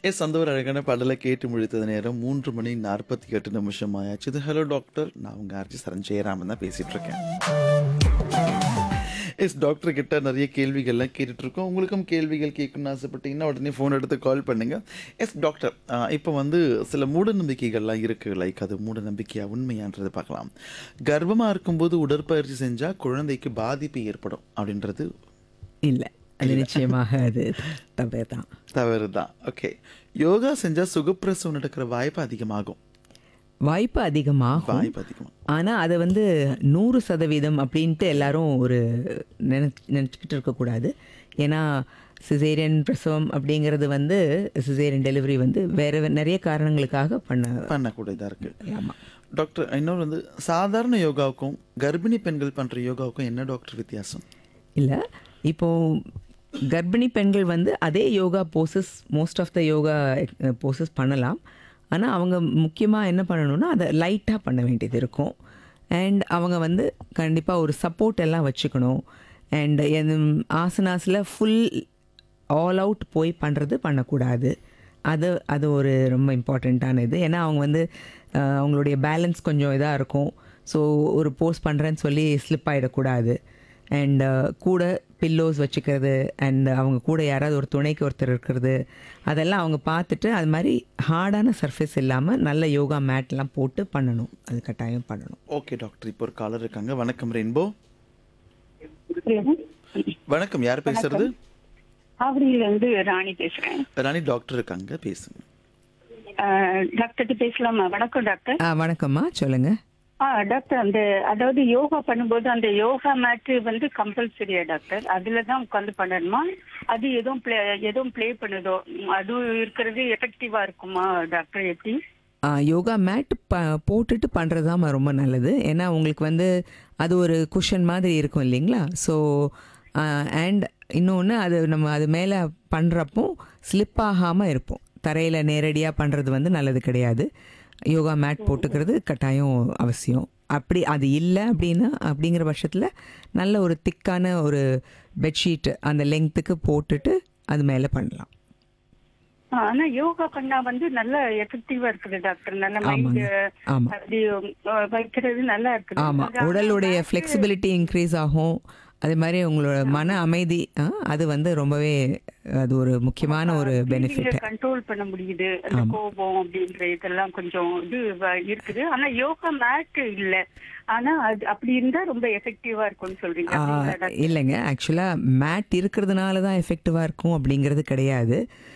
S அந்த ஒரு அழகான பாடலை கேட்டு முடித்தது நேரம் மூன்று மணி நாற்பத்தி எட்டு நிமிஷம் ஆயாச்சு இது ஹலோ டாக்டர் நான் உங்க ஆர்ஜி சரண் ஜெயராமன் தான் பேசிட்டு இருக்கேன் எஸ் டாக்டர் கிட்ட நிறைய கேள்விகள்லாம் கேட்டுட்டு இருக்கோம் உங்களுக்கும் கேள்விகள் கேட்கணும்னு ஆசைப்பட்டீங்கன்னா உடனே ஃபோன் எடுத்து கால் பண்ணுங்க எஸ் டாக்டர் இப்போ வந்து சில மூட நம்பிக்கைகள்லாம் இருக்கு லைக் அது மூட நம்பிக்கையா உண்மையான்றது பார்க்கலாம் கர்ப்பமாக இருக்கும்போது உடற்பயிற்சி செஞ்சா குழந்தைக்கு பாதிப்பு ஏற்படும் அப்படின்றது இல்லை அது நிச்சயமாக அது தவறு தான் தவறு தான் ஓகே யோகா செஞ்சா சுகப்பிரசவம் நடக்கிற வாய்ப்பு அதிகமாகும் வாய்ப்பு அதிகமாகும் வாய்ப்பு அதிகமாகும் ஆனால் அதை வந்து நூறு சதவீதம் அப்படின்ட்டு எல்லாரும் ஒரு நினச்சி நினச்சிக்கிட்டு இருக்கக்கூடாது ஏன்னா சிசேரியன் பிரசவம் அப்படிங்கிறது வந்து சிசேரியன் டெலிவரி வந்து வேறு நிறைய காரணங்களுக்காக பண்ண பண்ணக்கூடியதாக இருக்கு ஆமாம் டாக்டர் இன்னொரு வந்து சாதாரண யோகாவுக்கும் கர்ப்பிணி பெண்கள் பண்ற யோகாவுக்கும் என்ன டாக்டர் வித்தியாசம் இல்லை இப்போ கர்ப்பிணி பெண்கள் வந்து அதே yoga poses most of the yoga poses பண்ணலாம் ஆனால் அவங்க முக்கியமாக என்ன பண்ணணும்னா அதை லைட்டாக பண்ண வேண்டியது இருக்கும் அண்ட் அவங்க வந்து கண்டிப்பாக ஒரு சப்போர்ட் எல்லாம் வச்சுக்கணும் அண்ட் ஆசனாஸில் ஃபுல் ஆல் அவுட் போய் பண்ணுறது பண்ணக்கூடாது அது அது ஒரு ரொம்ப இம்பார்ட்டண்ட்டான இது ஏன்னா அவங்க வந்து அஹ், அவங்களுடைய பேலன்ஸ் கொஞ்சம் இதாக இருக்கும் ஸோ ஒரு போஸ்ட் பண்ணுறேன்னு சொல்லி ஸ்லிப் ஆகிடக்கூடாது அண்ட் கூட பில்லோஸ் வச்சுக்கிறது அண்ட் அவங்க கூட யாராவது ஒரு துணைக்கு ஒருத்தர் இருக்கிறது அதெல்லாம் அவங்க பார்த்துட்டு அது மாதிரி ஹார்டான சர்ஃபேஸ் இல்லாமல் நல்ல யோகா மேட்லாம் போட்டு பண்ணணும் அது கட்டாயம் பண்ணணும் ஓகே டாக்டர் இப்போ ஒரு காலர் இருக்காங்க வணக்கம் ரெயின்போ வணக்கம் யார் பேசுறது ஆவடியில இருந்து ராணி பேசுறேன் ராணி டாக்டர் இருக்காங்க பேசுங்க ஆஹ் டாக்டர்கிட்ட பேசலாமா வணக்கம் டாக்டர் ஆ வணக்கம்மா சொல்லுங்கள் ஆ டாக்டர் அந்த அதாவது யோகா பண்ணும்போது அந்த யோகா மேட் வந்து கம்பல்சரியா டாக்டர் அதுல தான் உட்காந்து பண்ணணுமா அது எதுவும் ப்ளே எதுவும் ப்ளே பண்ணுதோ ம், அது இருக்கிறது எஃபெக்டிவா இருக்குமா டாக்டர் எப்படி ஆ, யோகா மேட் ப போட்டுட்டு பண்ணுறது தான் ரொம்ப நல்லது ஏன்னா உங்களுக்கு வந்து அது ஒரு குஷன் மாதிரி இருக்கும் இல்லைங்களா ஸோ அண்ட் இன்னொன்று அது நம்ம அது மேலே பண்ணுறப்போ ஸ்லிப் ஆகாமல் இருப்போம் தரையில் நேரடியாக பண்ணுறது வந்து நல்லது கிடையாது யோகா மேட் போட்டுக்கிறது கட்டாயம் அவசியம் அப்படி அது இல்லை அப்படின்னா அப்படிங்கிற பட்சத்தில் நல்ல ஒரு திக்கான ஒரு பெட்ஷீட் அந்த லெங்க்த்துக்கு போட்டுட்டு அது மேலே பண்ணலாம் ஆ, ஆனா யோகா பண்ணா வந்து நல்ல எஃபெக்டிவா இருக்குது டாக்டர் நல்ல மைண்ட் ஆமாங்க ஆமாம் அப்படி ஆ, வைக்கிறது நல்லா இருக்குது ஆமாம் அது ஆனா உடலுடைய mat- ஃப்ளெக்சிபிலிட்டி இன்க்ரீஸ் ஆகும் அதே மாதிரி உங்களோட மன அமைதி ஆ, அது வந்து ரொம்பவே அது ஒரு முக்கியமான ஒரு பெனிஃபிட் கண்ட்ரோல் பண்ண முடியுது அந்த கோபம் அப்படின்ற இதெல்லாம் கொஞ்சம் இது வ- இருக்குது ஆனா யோகா மேட் இல்ல ஆனா அது அப்படி இருந்தா ரொம்ப எஃபெக்டிவா இருக்கும்னு சொல்றீங்க அப்படிங்களா டாக்டர்? இல்லைங்க ஆக்சுவலாக மேட் இருக்கிறதுனால தான் எஃபெக்டிவாக இருக்கும் அப்படிங்கிறது கிடையாது